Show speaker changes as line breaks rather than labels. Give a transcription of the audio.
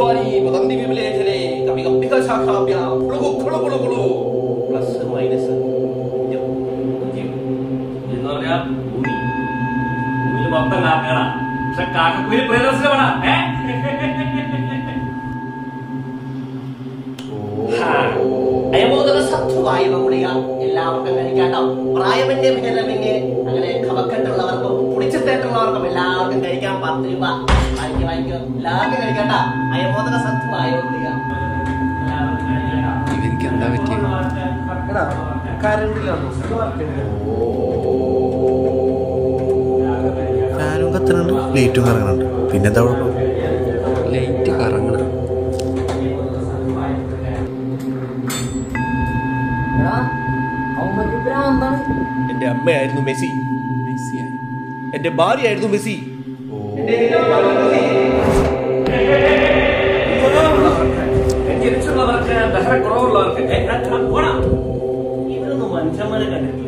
ഖുർആനി വദന്തി വിമലേഖനെ കവി കമ്പിക ശാഖാഭ്യാം കുളുകു കുളു കുളു കുളു പ്ലസ് മൈനസ് പൂജ്യം പൂജ്യം
എന്ന് പറഞ്ഞാ ഭൂമി ഭൂമിയിൽ മൊത്തം കാക്കകളാ പക്ഷെ കാക്കക്കുയിൽ പ്രദർശനമാണ് ഏ
അയമോദക സത്വവായവ ഗുളിക എല്ലാവർക്കും കഴിക്കാട്ടോ പ്രായമന്യേ ഭേദമന്യേ അങ്ങനെ കവക്കെട്ടുള്ളവർക്കും കുടിച്ചിട്ടേട്ടുള്ളവർക്കും എല്ലാവർക്കും കഴിക്കാൻ പത്ത് രൂപ വാങ്ങിക്കും വാങ്ങിക്കും എല്ലാവർക്കും കഴിക്കാട്ടോ അയമോദക സത്വവായവ ഗുളിക
ഇവർക്ക് എന്താ പറ്റിയത്
എടാ കറണ്ടിലാണ്
ഫാനും കത്തുന്നുണ്ട് ലൈറ്റും കറങ്ങുന്നുണ്ട് പിന്നെന്താ കുഴപ്പം
ലൈറ്റ് കറങ്ങണം
എടാ അവന്മാർക്ക് ഭ്രാന്താണ്
എന്റെ അമ്മയായിരുന്നു മെസ്സി
മെസ്സിയാ.
എന്റെ ഭാര്യയായിരുന്നു മെസ്സി
ജനിച്ചുള്ളവർക്ക് ദഹന കുറവുള്ളവർക്ക് ഏ, ആ, പോടാ. ഇവരൊന്നും മനുഷ്യന്മാരെ കണ്ടിട്ടില്ല